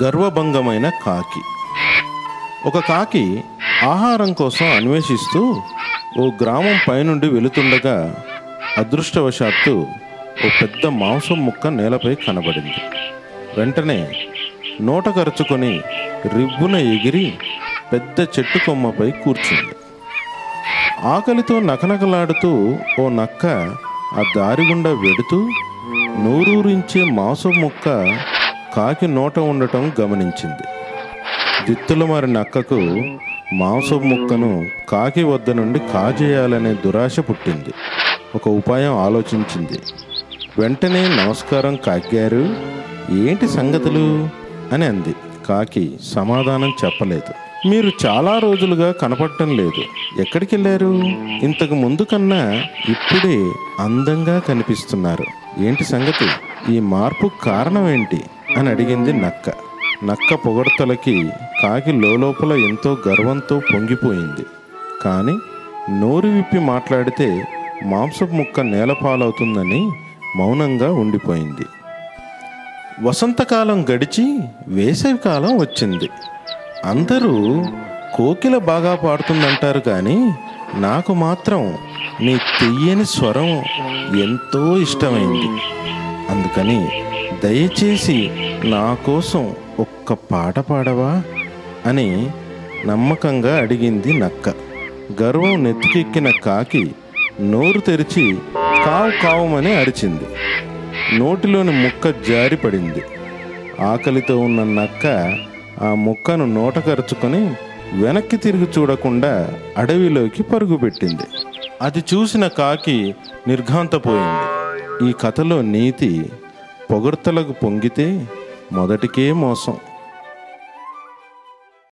గర్వభంగమైన కాకి ఒక కాకి ఆహారం కోసం అన్వేషిస్తూ ఓ గ్రామం పైనుండి వెళుతుండగా అదృష్టవశాత్తు ఓ పెద్ద మాంసం ముక్క నేలపై కనబడింది వెంటనే నోట కరుచుకొని రివ్వున ఎగిరి పెద్ద చెట్టు కొమ్మపై కూర్చుంది ఆకలితో నకనకలాడుతూ ఓ నక్క ఆ దారి గుండా వెడుతూ నూరూరించే మాంసం ముక్క కాకి నోట ఉండటం గమనించింది దిత్తుల మరి నక్కకు మాంసం ముక్కను కాకి వద్ద నుండి కాజేయాలనే దురాశ పుట్టింది ఒక ఉపాయం ఆలోచించింది వెంటనే నమస్కారం కాగ్గారు ఏంటి సంగతులు అని అంది కాకి సమాధానం చెప్పలేదు మీరు చాలా రోజులుగా కనపడటం లేదు ఎక్కడికి వెళ్ళారు ఇంతకు ముందు కన్నా ఇప్పుడే అందంగా కనిపిస్తున్నారు ఏంటి సంగతి ఈ మార్పు కారణం ఏంటి అని అడిగింది నక్క నక్క పొగడ్తలకి కాకి లోపల ఎంతో గర్వంతో పొంగిపోయింది కానీ నోరు విప్పి మాట్లాడితే మాంసపు ముక్క నేలపాలవుతుందని మౌనంగా ఉండిపోయింది వసంతకాలం గడిచి వేసవికాలం వచ్చింది అందరూ కోకిల బాగా పాడుతుందంటారు కానీ నాకు మాత్రం నీ తెయ్యని స్వరం ఎంతో ఇష్టమైంది అందుకని దయచేసి నా కోసం ఒక్క పాట పాడవా అని నమ్మకంగా అడిగింది నక్క గర్వం నెత్తికెక్కిన కాకి నోరు తెరిచి కావు కావుమని అరిచింది నోటిలోని ముక్క జారి పడింది ఆకలితో ఉన్న నక్క ఆ ముక్కను నోట కరుచుకొని వెనక్కి తిరిగి చూడకుండా అడవిలోకి పరుగుపెట్టింది అది చూసిన కాకి నిర్ఘాంతపోయింది ఈ కథలో నీతి పొగడ్తలకు పొంగితే మొదటికే మోసం